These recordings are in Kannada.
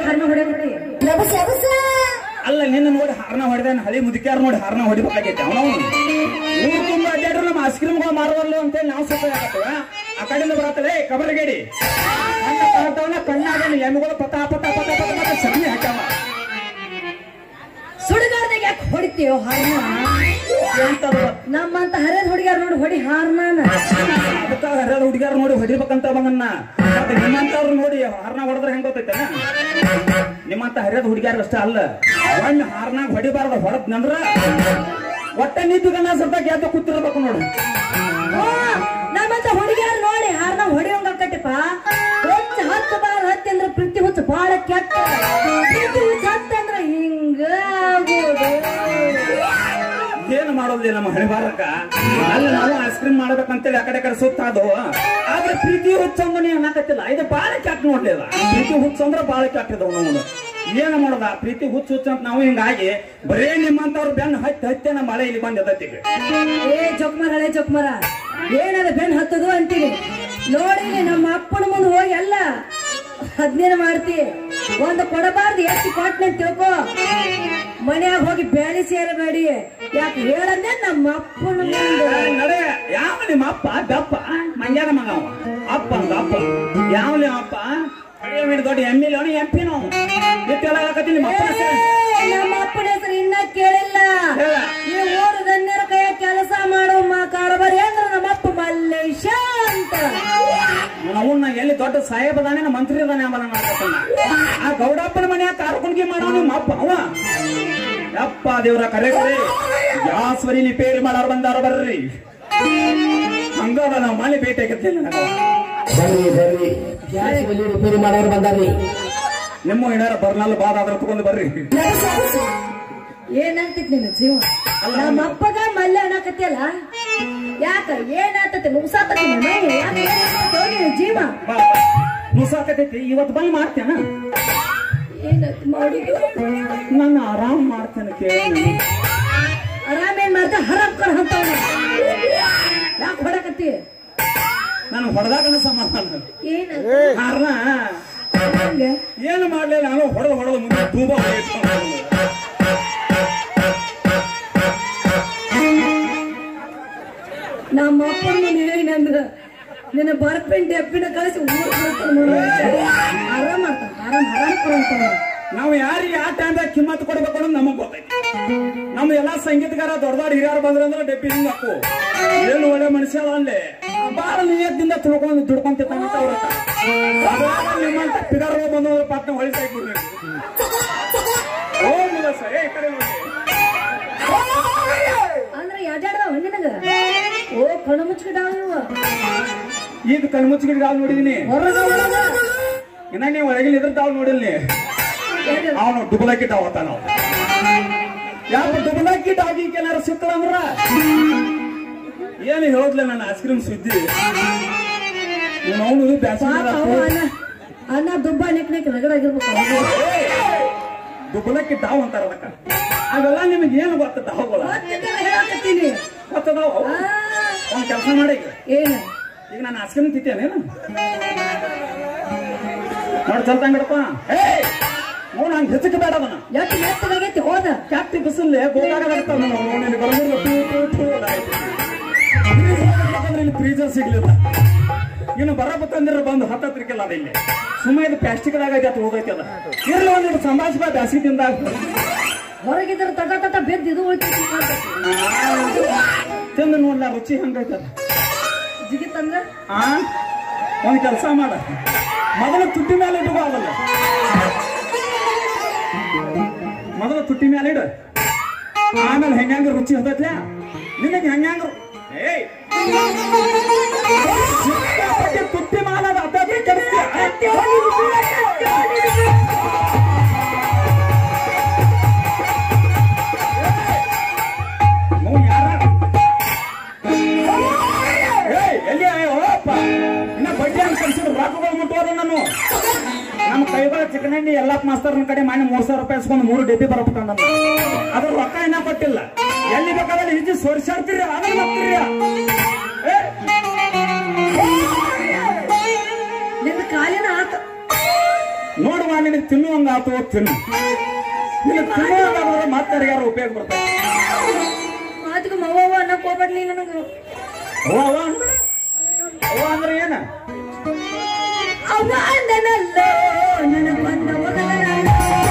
ಹಣ್ಣು ಹೊಡೆಬಿಟ್ಟಿ ಲಬಸ ಲಬಸ ಅಲ್ಲ ನಿನ್ನ ನೋಡಿ ಹಾರ್ನ ಹೊಡೆದ ಹಳಿ ಮುದುಕ್ಯಾರ ನೋಡಿ ಹಾರ್ನ ಹೊಡಿಬೇಕಾಗೈತೆ ಅವನವನು ಊರು ತುಂಬ ಅಡ್ಡಾಡ್ರು ನಮ್ಮ ಐಸ್ ಕ್ರೀಮ್ಗಳು ಮಾರವಲ್ಲ ಅಂತೇಳಿ ನಾವು ಸ್ವಲ್ಪ ಆಗತ್ತವ ಆ ಕಡೆಯಿಂದ ಬರತ್ತಲೇ ಕಬರಗೇಡಿ ಕಣ್ಣ ಕಾಣ್ತಾವನ ಕಣ್ಣಾಗನ ಎಮ್ಮೆಗಳು ಪತ ಪತ ಪತ ಪತ ಪತ ಸಗಣಿ ಹಾಕ್ಯಾವ ಸುಡುಗಾಡ್ದಾಗ ಯಾಕೆ ಹೊಡಿತೀಯೋ ಹಾರ್ನ ಎಂತದು ನಮ್ಮಂತ ಹರಿಯದ ಹುಡುಗಿಯರ್ ನೋಡಿ ಹೊಡಿ ಹಾರ್ನಾನ ಅದಕ್ಕ ಹರಿಯದ ಹುಡುಗಿಯರ್ ನೋಡಿ ಹೊಡಿಬೇಕಂತ ಬಂದನ್ನ ಮತ್ತೆ ನಿಮ್ಮಂತವ್ರು ನೋಡಿ ಹಾರ್ನ ಹೊಡೆದ್ರೆ ಹೆಂಗ್ ಗೊತ್ತೈತನ ನಿಮ್ಮಂತ ಹರಿಯದ ಹುಡುಗಿಯರ್ ಅಷ್ಟೇ ಅಲ್ಲ ಒಮ್ಮೆ ಹಾರ್ನಾಗ ಹೊಡಿಬಾರ್ದು ಹೊಡೆದ್ನಂದ್ರ ಒಟ್ಟ ನಿಂತು ಗಣ್ಣ ಸ್ವಲ್ಪ ಗೆದ್ದು ಕೂತಿರ್ಬೇಕು ನೋಡು ಓ, ನಮ್ಮಂತ ಹುಡುಗಿಯರ್ ನೋಡಿ ಹಾರ್ನ ಹೊಡಿಯೋಂಗ ಕಟ್ಟಿಪ್ಪ ಹುಚ್ಚ ಹತ್ತು ಬಾರ್ ಹತ್ತಿ ಅಂದ್ರೆ ಪ್ರೀತಿ ಹುಚ್ಚ ಬಾಳ ಕೆಟ್ಟ ಪ್ರೀತಿ ಹುಚ್ಚ ಹತ್ತ ಅಂದ್ರೆ ಹಿಂಗ ಏನು ಮಾಡೋದಿಲ್ಲ ನಮ್ಮ ಹಣಿಬಾರಕ ಅಲ್ಲಿ ನಾವು ಐಸ್ ಕ್ರೀಮ್ ಮಾಡ್ಬೇಕಂತೇಳಿ ಆ ಕಡೆ ಈ ಕಡೆ ಸುತ್ತಾದು ಆದ್ರೆ ಪ್ರೀತಿ ಹುಚ್ಚಂದ ನೀವು ಅನ್ನಕತ್ತಿಲ್ಲ ಇದು ಬಾಳ ಕೆಟ್ಟ ನೋಡ್ಲಿಲ್ಲ ಪ್ರೀತಿ ಹುಚ್ಚಂದ್ರ ಬಾಳ ಕೆಟ್ಟಿದವ್ ನಾವು ಏನು ಮಾಡೋದ ಪ್ರೀತಿ ಹುಚ್ಚ ಹುಚ್ಚ ಅಂತ ನಾವು ಹಿಂಗಾಗಿ ಬರೇ ನಿಮ್ಮಂತವ್ರ ಬೆನ್ನ ಹತ್ತಿ ಹತ್ತೆ ನಮ್ಮ ಮಳೆ ಇಲ್ಲಿ ಬಂದಿದ್ದೈತಿ ಈಗ. ಏ ಜೊಕ್ಮರ ಹಳೆ ಜೊಕ್ಮರ ಏನದ ಬೆನ್ ಹತ್ತದು ಅಂತೀನಿ ನೋಡಿ ನಮ್ಮ ಅಪ್ಪನ ಮುಂದೆ ಹೋಗಿ ಅಲ್ಲ ಹದ್ನೇನು ಮಾಡ್ತಿ ಒಂದು ಕೊಡಬಾರ್ದು ಎಷ್ಟು ಕೊಟ್ನೆ ಅಂತ ತಿಳ್ಕೊ ಮನ್ಯಾಗ ಹೋಗಿ ಬೇಳೆ ಸೇರಬೇಡಿ ಯಾಕೆ ಹೇಳಂದೆ ನಮ್ಮ ಅಪ್ಪನ ಮುಂದೆ ಏ, ನಡೆ ಯಾವ ನಿಮ್ಮ ಅಪ್ಪ ದಪ್ಪ ಮಂಗ್ಯಾನ ಮಗ ಅವ ಅಪ್ಪ ಅಂತ ಅಪ್ಪ ಯಾವ ನಿಮ್ಮ ಅಪ್ಪ ಅಡಿಯ ಮೇಲೆ ದೊಡ್ಡ ಎಮ್ ಎಲ್ ಎಂ ಪಿ ನಾವು ಇಟ್ಟೆಲ್ಲ ಹೇಳಕತ್ತೀನಿ ನಿಮ್ಮ ಅಪ್ಪನ ಹೆಸರು. ಏ, ನಮ್ಮ ಅಪ್ಪನ ಹೆಸರು ಇನ್ನ ಕೇಳಿಲ್ಲ ಹೇಳ. ಈ ಊರು ಧನ್ಯರ ಕೈಯ ಕೆಲಸ ಮಾಡೋ ಮಾ ಕಾರಬಾರಿ ಅಂದ್ರೆ ನಮ್ಮ ಅಪ್ಪ ಮಲ್ಲೇಶ ಅಂತ ಅವನ್ನ ಎಲ್ಲಿ ದೊಡ್ಡ ಸಾಹೇಬ ಅದಾನೆ ನಮ್ಮ ಮಂತ್ರಿ ಅದಾನೆ ಅಂಬಲ ಮಾಡ್ಕೊತಾನ ಆ ಗೌಡಪ್ಪನ ಮನ್ಯಾಗ ಕಾರ್ಕೊಂಡ್ಗಿ ಮಾಡೋ ನಿಮ್ಮ ಅಪ್ಪ ಅವ ಯಪ್ಪ ದೇವ್ರ ಕರೆ ಕರೆ ಯಾಸ್ವರಿ ಲಿಪೇರಿ ಮಾಡಾರ ಬಂದಾರ ಬರ್ರಿ ಹಂಗದ ನಾವು ಮನೆ ಭೇಟಿ ಆಗತ್ತಿಲ್ಲ ನನಗ ಬರ್ರಿ ಬರ್ರಿ ಗ್ಯಾಸ್ ಒಲಿ ರಿಪೇರಿ ಮಾಡೋರು ಬಂದಾರ್ರಿ ನಿಮ್ಮ ಏನಾರ ಬರ್ನಲ್ಲ ಬಾದ ಅದ್ರ ತಗೊಂಡು ಬರ್ರಿ ಲಬಸ ಲಬಸ ಏನಾಗ್ತೈತಿ ನಿನ್ನ ಜೀವ ನಮ್ಮ ಅಪ್ಪಗ ಮಲ್ಲೆ ಅನ್ನಕತ್ತಿಯಲ್ಲ ಯಾಕ ಏನಾಗ್ತೈತಿ ನುಗ್ಸಾತತಿ ಜೀವ ಬಾ ನುಸಾಕತೈತಿ ಇವತ್ತು ಬಂದ್ ಮಾಡ್ತೇನ ಏನಾಯ್ತು ಮಾಡುದು ನಾನು ಆರಾಮ್ ಮಾಡ್ತೇನೆ ಕೇಳಿ ಆರಾಮೇನ್ ಮಾಡ್ತಾ ಹರಪ್ ಕರ್ ಅಂತವ್ನ ಯಾಕೆ ಹೊಡಕತ್ತಿ ನಾನು ಹೊಡೆದಾಗ ಸಮಾಧಾನ ಏನಾಯ್ತು ಕಾರಣ ಹಂಗೆ ಏನು ಮಾಡ್ಲಿಲ್ಲ ನಾನು ಹೊಡೆದು ಹೊಡೆದು ಮುಂದೆ ತುಂಬಾ ಹೋಯ್ತು ನಮ್ಮ ಅಪ್ಪನ ಮುಂದೆ ಏನಂದ್ರ ನಿನ್ನ ಬರ್ಪಿನ ಡೆಪ್ಪಿನ ಕಳಿಸಿ ಊರ್ ಬಿಡ್ತಾನ ನೋಡು. ಆರಾಮ್ ಮಾಡ್ತಾನ ಆರಾಮ್ ಆರಾಮ್ ಕೊಡಂತಾನ ನಾವು ಯಾರಿಗೆ ಆ ಟೈಮ್ದಾಗ ಕಿಮ್ಮತ್ ಕೊಡ್ಬೇಕು ಅನ್ನೋದು ನಮಗ್ ಗೊತ್ತೈತಿ ನಮ್ಮ ಎಲ್ಲಾ ಸಂಗೀತಗಾರ ದೊಡ್ಡ ದೊಡ್ಡ ಹಿರಿಯರು ಬಂದ್ರಂದ್ರೆ ಡೆಬ್ಬಿ ಹಿಂಗ್ ಹಾಕು ಏನು ಒಳ್ಳೆ ಮನುಷ್ಯ ಅದ ಅಲ್ಲೇ ಬಾಳ ನಿಯತ್ತಿಂದ ತಿಳ್ಕೊಂಡು ದುಡ್ಕೊಂತಿರ್ತಾನೆ ಅವ್ರ ನಿಮ್ಮಂತ ಪಿಗರ್ ಬಂದವ್ರ ಪಾಟ್ನ ಹೊಳಿತಾ ಇಟ್ಬಿಡ್ರಿ ಓ ಮುದಸ ಏ ಈ ಕಡೆ ನೋಡಿ ಅಂದ್ರೆ ಎಡ್ಯಾಡ್ದವ ನಿನಗ ಓ ಕಣ್ಣು ಮುಚ್ಚಿಡಾವ ಇವ ಈಗ ಕಣ್ಮುಚ್ಚಿಗೆ ಗಾಲ್ ನೋಡಿದೀನಿ ಹೊರಗ ಒಳಗ ಇನ್ನ ನೀವು ಒಳಗಿನ ಇದ್ರ ತಾವ್ ನೋಡಿಲ್ಲ ಎಡ್ಯಾಡ್- ಅವನು ಡುಬಲಕ್ಕಿ ಟಾವತ್ತ ನಾವು ಯಾವ ಡುಬಲಕ್ಕಿ ಟಾಗಿ ಏನಾರ ಸಿಕ್ಕಳ ಅಂದ್ರ ಏನು ಹೇಳೋದ್ಲೆ ನನ್ನ ಐಸ್ ಕ್ರೀಮ್ ಸುದ್ದಿ ಅವನು ಪಾಪ ಅವ ಅನ್ನ ಅನ್ನ ದುಬ್ಬ ನಿಕ್ ನಿಕ್ ರಗಡಾಗಿರ್ಬೇಕು ದುಬಲಕ್ಕಿ ಟಾವ್ ಅಂತಾರ ಅದಕ್ಕ ಅವೆಲ್ಲ ನಿಮಗೆ ಏನು ಗೊತ್ತ ಟಾವ್ಗಳ ಗೊತ್ತಿದ್ದಲ್ಲ ಹೇಳಕತ್ತೀನಿ ಗೊತ್ತದಾವ ಆ, ಒಂದ್ ಕೆಲಸ ಮಾಡಿ ಈಗ ಏನು ಈಗ ನಾನು ಐಸ್ ಕ್ರೀಮ್ ತಿಂತೇನೇನು ನೋಡಿ ಚಲ್ತಂಗಡಪ್ಪ ಏ ನೋಡ್ ಹಂಗೆ ಹೆಚ್ಚಕ್ಕೆ ಬೇಡ ಅದನ್ನ ಎಷ್ಟು ಮೆತ್ತಗಾಗೈತಿ ಹೋದ ಕ್ಯಾಪ್ಟಿ ಬಿಸಿಲೇ ಗೋಕಾಗದಾಗ್ತಾವ ನಾವು ನೋಡಿ ಬರಮೂರು ಟೂ ಟೂ ಟೂ ಅದಾಯ್ತು. ಇಲ್ಲಿ ಫ್ರೀಜರ್ ಸಿಗ್ಲಿಲ್ಲ ಇನ್ನು ಬರಬೇಕಂದ್ರೆ ಬಂದು ಹತ್ತತ್ರಕ್ಕೆಲ್ಲ ಅದ ಇಲ್ಲಿ ಸುಮ್ಮನೆ ಇದು ಪ್ಲಾಸ್ಟಿಕ್ದಾಗ ಐತೆ ಹೋಗೈತೆ ಅದ ಇರ್ಲಿ ಒಂದಿಟ್ಟು ಸಂಭಾಷಿಸ ಬ್ಯಾಸಿದಿಂದ ಹೊರಗಿದ್ರ ತಟ ತಟ ಬೆದ್ದು ಇದು ಉಳ್ತೈತಿ ಕಾಣ್ತೈತಿ. ತಿಂದು ನೋಡ್ಲ ರುಚಿ ಹಂಗೈತೆ ಅದ ಜಿಗಿತಂದ್ರ ಆ ಒಂದ್ ಕೆಲಸ ಮಾಡ ಮೊದಲು ತುಟ್ಟಿ ಮೇಲೆ ಇಟ್ಕೋ ಅದಲ್ಲ ಮೊದಲು ತುಟ್ಟಿ ಮೇಲೆ ಇಡು ಆಮೇಲೆ ಹೆಂಗ ರುಚಿ ಹತ್ತತ್ಲ ನಿನಗೆ ಹೆಂಗ ಏಯ್ ಸಿಕ್ಕಾಪಟ್ಟೆ ತುಟ್ಟಿ ಮಾಲದ ಅದೇ ಕೆಡಿಸ್ತೀಯ ನೋಡ್ ಯಾರ ಏಯ್ ಎಲ್ಲಿ ಹೋಗಪ್ಪ ಇನ್ನ ಬಡ್ಡಿ ಅಂತ ಕಳ್ಸಿದ್ರು ರೊಕ್ಕಗಳು ಮುಟ್ಟೋದು ನಾನು ನಮ್ಮ ಕೈಗಳ ಚಿಕನಂಡಿ ಎಲ್ಲಪ್ಪ ಮಾಸ್ತರ್ನ ಕಡೆ ಮಾಡಿ ಮೂರ್ ಸಾವಿರ ರೂಪಾಯಿ ಇಸ್ಕೊಂಡು ಮೂರು ಡಬ್ಬಿ ಬರ್ಬೇಕಂದ ಅದ್ರ ರೊಕ್ಕ ಇನ್ನ ಕೊಟ್ಟಿಲ್ಲ ಎಲ್ಲಿ ಬೇಕಾದ್ರೆ ಈಜಿ ಸೋರ್ಸಾಡ್ತೀರಿ ಅದನ್ನ ಬರ್ತೀರಿ ಏ, ನಿನ್ನ ಕಾಲಿನ ಆತ ನೋಡು ಅವ್ವ ನಿನಗೆ ತಿನ್ನುವಂಗ ಆತು ತಿನ್ನು ನಿನಗೆ ತಿನ್ನುವಂಗಾದ್ರೆ ಮತ್ತೆ ಯಾರು ಉಪಯೋಗ ಬರ್ತಾರೆ ಮಾತಿಗೆ ಮವ್ವ ಅನ್ನಕ್ ಹೋಗ್ಬೇಡ್ಲಿ ನನಗ ಅವ್ವ ಅವ್ವ ಅಂದ್ರೆ ಅವ್ವ ಅಂದ್ರೆ ಏನ ಅವ್ವ ಅಂದನಲ್ಲೋ ನನಗ ಬಂದ ಒಗದನಲ್ಲ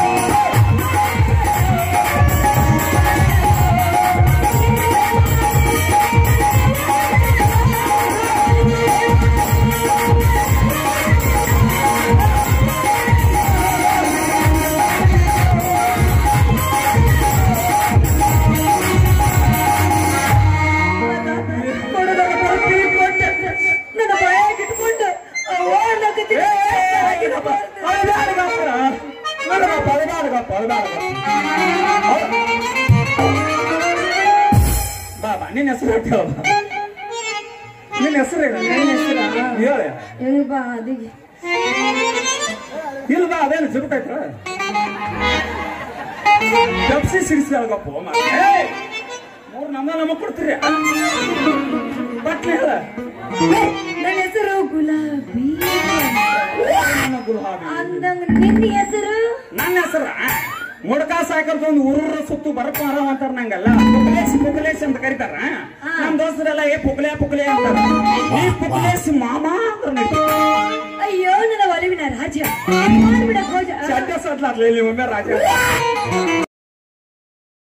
ಕೊಡದ ಬರ್ತಿ ಕೊಟ್ಟ ನನ್ನ ಬಾಯಾಗ ಇಟ್ಕೊಂಡು ಅವ್ವ ಅನ್ನಕತ್ತೀನಿ. ಬಾಬಾ ನಿನ್ನ ಹೆಸರು ಹೇಳ್ತೇವ ನಿನ್ನ ಹೆಸರು ಹೇಳ ಹೆಂಗ್ ಬಾ ಅದಿಗೆ ಇಲ್ಲ ಬಾ ಅದೇನು ಸಿಗುತ್ತೈತ್ರ ತಪ್ಸಿ ಸಿಡಿಸಿ ಅಲ್ಗಪ್ಪ ಮೂರು ನಮ್ಮ ನಮಗ್ ಕೊಡ್ತೀರಿ ಬಟ್ಲಿ ಹೇಳ ಏ, ನನ್ನ ಹೆಸರು ಗುಲಾಬಿ ನನ್ನ ಗುಲಾಬಿ ಅಂದಂಗ ನಿನ್ನ ಹೆಸರು ನನ್ನ ಹೆಸರ ಮುಡ್ಕ ಸಾಕರ್ದು ಒಂದು ಊರ ಸುತ್ತು ಬರಪ್ಪ ಆರಾಮ ಅಂತಾರ ನಂಗಲ್ಲ ಪುಕ್ಲೇಶ್ ಪುಕ್ಲೇಶ್ ಅಂತ ಕರೀತಾರ ನಮ್ ದೋಸ್ತರೆಲ್ಲ ಏ ಪುಕ್ಲೆ ಪುಕ್ಲೆ ಅಂತಾರ ಈ ಪುಕ್ಲೇಶ್ ಮಾಮ ಅಂತಾರ ನಡೀತಾರೆ. ಅಯ್ಯೋ ನನ್ನ ಒಲಿವಿನ ರಾಜ ಮಾಡ್ಬಿಡ ಭೋಜ ಚಡ್ಡ ಸತ್ಲಾರ್ಲಿ ಇಲ್ಲಿ ಒಮ್ಮೆ ರಾಜ